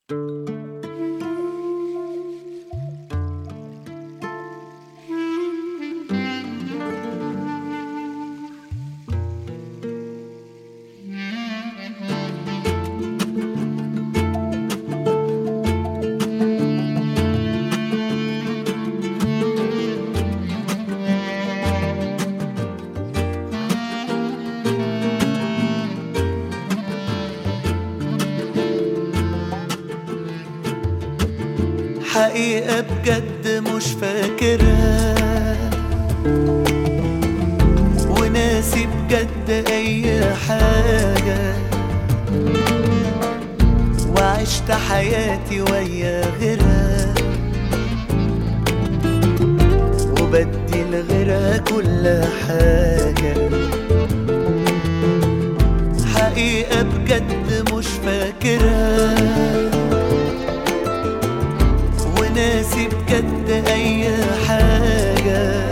حقيقة بجد مش فاكرها وناسي بجد أي حاجة وعشت حياتي ويا غيرها وبدي لغيرها كل حاجة حقيقة بجد مش فاكرها وناسي بجد اي حاجة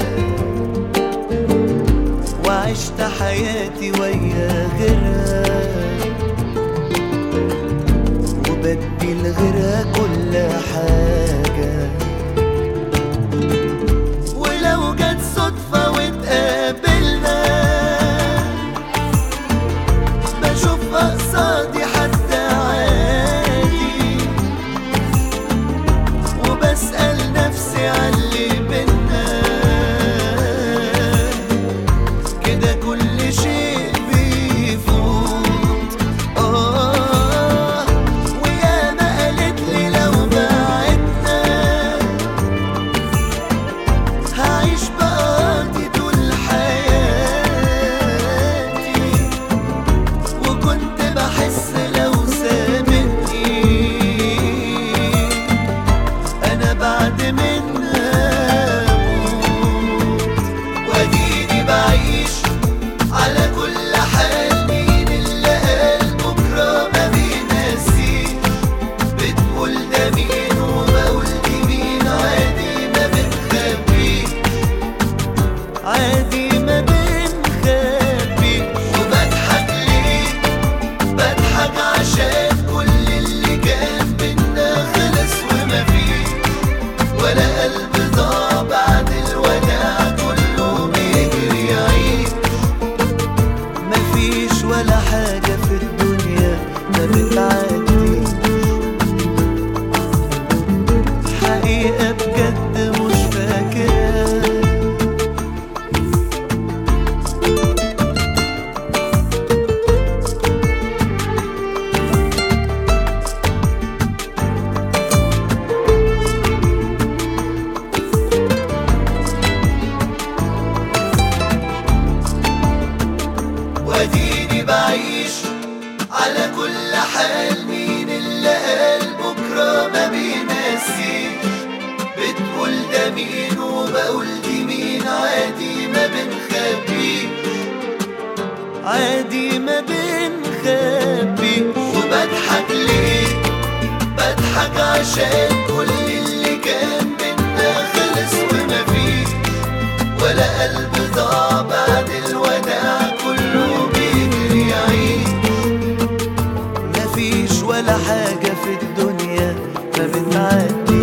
وعشت حياتي ويا غيرها وبدي لغيرها كل حاجة ولو جت صدفة واتقابلنا بشوفها قصادي حتى عادي وبسأل نفسي عاللي بينا كده كل شيء بيفوت آه وياما قالت لي لو بعدنا هعيش بقضي طول حياتي وكنت بحس لو سابتني انا بعد منها أموت. واديني بعيش على كل حال مين اللي قال بكره ما بينسيش بتقول ده مين وبقول دي مين عادي ما بنخبيش عادي ما بنخبيش وبضحك ليه بضحك عشان كل اللي كان بينا خلص وما فيش ولا قلب ضاع بعد الوداع كله بيجري يعيش مفيش ولا حاجة في الدنيا ما بتعدي حقيقة بجد مش فاكرها واديني بعيش على كل حال مين اللي قال بكرة ما بينسيش بتقول ده مين وبقول دي مين عادي ما بنخبيش عادي ما بنخبي وبضحك ليه بضحك عشان كل اللي كان بينا خلص وما فيش ولا قلب ضاع بعد الوداع كله بيجري يعيش مفيش ولا حاجة في الدنيا ما بتعدي